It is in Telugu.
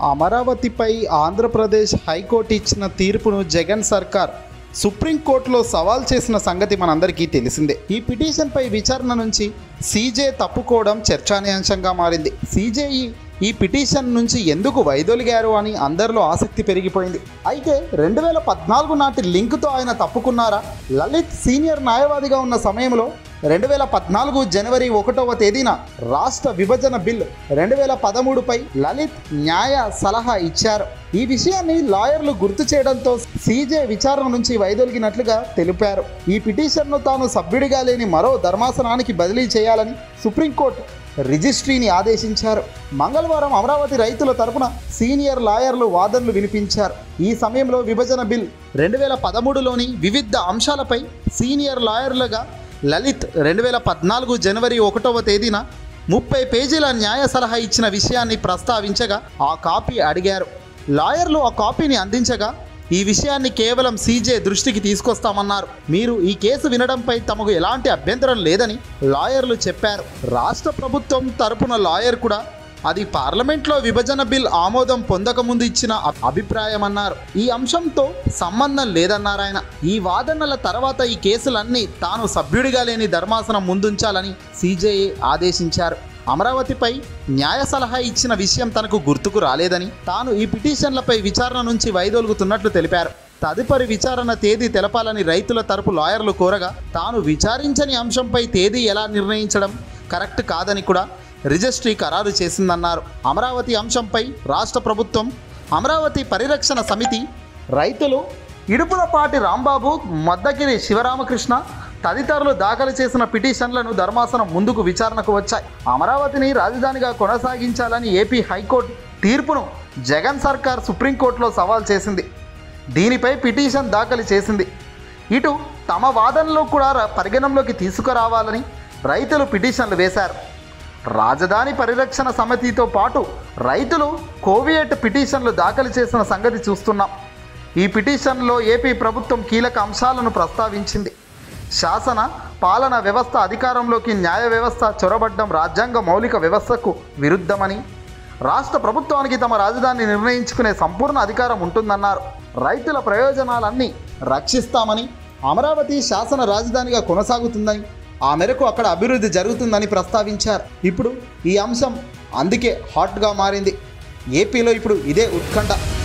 అమరావతిపై ఆంధ్రప్రదేశ్ హైకోర్టు ఇచ్చిన తీర్పును జగన్ సర్కార్ సుప్రీంకోర్టులో సవాల్ చేసిన సంగతి మనందరికీ తెలిసిందే ఈ పిటిషన్పై విచారణ నుంచి సీజే తప్పుకోవడం చర్చానీయాంశంగా మారింది సీజేఈ ఈ పిటిషన్ నుంచి ఎందుకు వైదొలిగారు అని అందరిలో ఆసక్తి పెరిగిపోయింది అయితే రెండు వేల పద్నాలుగు నాటి లింకుతో ఆయన తప్పుకున్నారా లలిత్ సీనియర్ న్యాయవాదిగా ఉన్న సమయంలో రెండు వేల పద్నాలుగు జనవరి ఒకటవ తేదీన రాష్ట్ర విభజన బిల్ రెండు వేల పదమూడుపై లలిత్ న్యాయ సలహా ఇచ్చారు ఈ విషయాన్ని లాయర్లు గుర్తు చేయడంతో సీజే విచారణ నుంచి వైదొలిగినట్లుగా తెలిపారు ఈ పిటిషన్ను తాను సభ్యుడిగా లేని మరో ధర్మాసనానికి బదిలీ చేయాలని సుప్రీంకోర్టు రిజిస్ట్రీని ఆదేశించారు మంగళవారం అమరావతి రైతుల తరపున సీనియర్ లాయర్లు వాదనలు వినిపించారు ఈ సమయంలో విభజన బిల్ రెండు వేల పదమూడులోని వివిధ అంశాలపై సీనియర్ లాయర్లుగా లలిత్ రెండు వేల పద్నాలుగు జనవరి ఒకటవ తేదీన ముప్పై పేజీల న్యాయ సలహా ఇచ్చిన విషయాన్ని ప్రస్తావించగా ఆ కాపీ అడిగారు లాయర్లు ఆ కాపీని అందించగా ఈ విషయాన్ని కేవలం సీజే దృష్టికి తీసుకొస్తామన్నారు మీరు ఈ కేసు వినడంపై తమకు ఎలాంటి అభ్యంతరం లేదని లాయర్లు చెప్పారు రాష్ట్ర ప్రభుత్వం తరపున లాయర్ కూడా అది పార్లమెంట్లో విభజన బిల్ ఆమోదం పొందకముందు ఇచ్చిన అ- అభిప్రాయం అన్నారు ఈ అంశంతో సంబంధం లేదన్నారు ఆయన ఈ వాదనల తర్వాత ఈ కేసులన్నీ తాను సభ్యుడిగా లేని ధర్మాసనం ముందుంచాలని సీజేఏ ఆదేశించారు అమరావతిపై న్యాయ సలహా ఇచ్చిన విషయం తనకు గుర్తుకు రాలేదని తాను ఈ పిటిషన్లపై విచారణ నుంచి వైదొలుగుతున్నట్లు తెలిపారు తదుపరి విచారణ తేదీ తెలపాలని రైతుల తరపు లాయర్లు కోరగా తాను విచారించని అంశంపై తేదీ ఎలా నిర్ణయించడం కరెక్ట్ కాదని కూడా రిజిస్ట్రీ ఖరారు చేసిందన్నారు అమరావతి అంశంపై రాష్ట్ర ప్రభుత్వం అమరావతి పరిరక్షణ సమితి రైతులు ఇడుపులపాటి రాంబాబు మద్దగిరి శివరామకృష్ణ తదితరులు దాఖలు చేసిన పిటిషన్లను ధర్మాసనం ముందుకు విచారణకు వచ్చాయి అమరావతిని రాజధానిగా కొనసాగించాలని ఏపీ హైకోర్టు తీర్పును జగన్ సర్కార్ సుప్రీంకోర్టులో సవాల్ చేసింది దీనిపై పిటిషన్ దాఖలు చేసింది ఇటు తమ వాదనలు కూడా ర- పరిగణనలోకి తీసుకురావాలని రైతులు పిటిషన్లు వేశారు రాజధాని పరిరక్షణ సమితితో పాటు రైతులు కోవియట్ పిటిషన్లు దాఖలు చేసిన సంగతి చూస్తున్నాం ఈ పిటిషన్లో ఏపీ ప్రభుత్వం కీలక అంశాలను ప్రస్తావించింది శాసన పాలన వ్యవస్థ అధికారంలోకి న్యాయ వ్యవస్థ చొరబడ్డం రాజ్యాంగ మౌలిక వ్యవస్థకు విరుద్ధమని రాష్ట్ర ప్రభుత్వానికి తమ రాజధాని నిర్ణయించుకునే సంపూర్ణ అధికారం ఉంటుందన్నారు రైతుల ప్రయోజనాలన్నీ రక్షిస్తామని అమరావతి శాసన రాజధానిగా కొనసాగుతుందని ఆ మేరకు అక్కడ అభివృద్ధి జరుగుతుందని ప్రస్తావించారు ఇప్పుడు ఈ అంశం అందుకే హాట్గా మారింది ఏపీలో ఇప్పుడు ఇదే ఉత్కంఠ